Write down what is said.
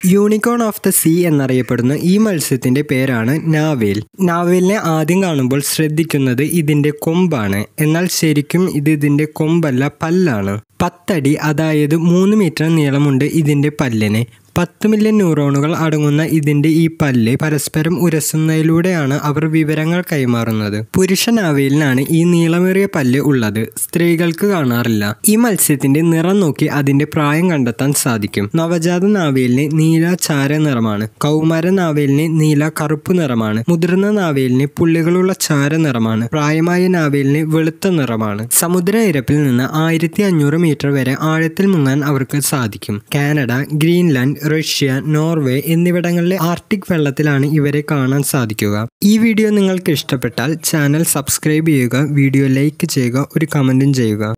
unicorn of the sea എന്നറിയപ്പെടുന്ന ഈ മത്സ്യത്തിന്റെ പേരാണ് നാവേൽ നാവേലിനെ ആദ്യം കാണുമ്പോൾ ശ്രദ്ധിക്കുന്നത് ഇതിന്റെ കൊമ്പാണ് എന്നാൽ ശരിക്കും ഇത് ഇതിന്റെ കൊമ്പല്ല പല്ലാണ് പത്തടി അതായത് മൂന്ന് മീറ്റർ നീളമുണ്ട് ഇതിന്റെ പല്ലിന് പത്ത് മില്യൺ ന്യൂറോണുകൾ അടങ്ങുന്ന ഇതിന്റെ ഈ പല്ല് പരസ്പരം ഉരസുന്നതിലൂടെയാണ് അവർ വിവരങ്ങൾ കൈമാറുന്നത് പുരുഷ നാവേലിനാണ് ഈ നീളമേറിയ പല്ല് ഉള്ളത് സ്ത്രീകൾക്ക് കാണാറില്ല ഈ മത്സ്യത്തിന്റെ നിറം നോക്കി അതിന്റെ പ്രായം കണ്ടെത്താൻ സാധിക്കും നവജാത നാവേലിന് നീല ചാര നിറമാണ് കൗമാര നാവേലിന് നീല കറുപ്പ് നിറമാണ് മുതിർന്ന നാവേലിന് പുള്ളികളുള്ള ചാര നിറമാണ് പ്രായമായ നാവേലിന് വെളുത്ത നിറമാണ് സമുദ്രനിരപ്പിൽ നിന്ന് ആയിരത്തി അഞ്ഞൂറ് മീറ്റർ വരെ ആഴത്തിൽ മുങ്ങാൻ അവർക്ക് സാധിക്കും കാനഡ ഗ്രീൻലാൻഡ് റഷ്യ നോർവേ എന്നിവിടങ്ങളിലെ ആർട്ടിക് വെള്ളത്തിലാണ് ഇവരെ കാണാൻ സാധിക്കുക ഈ വീഡിയോ നിങ്ങൾക്ക് ഇഷ്ടപ്പെട്ടാൽ ചാനൽ സബ്സ്ക്രൈബ് ചെയ്യുക വീഡിയോ ലൈക്ക് ചെയ്യുക ഒരു കമൻറ്റും ചെയ്യുക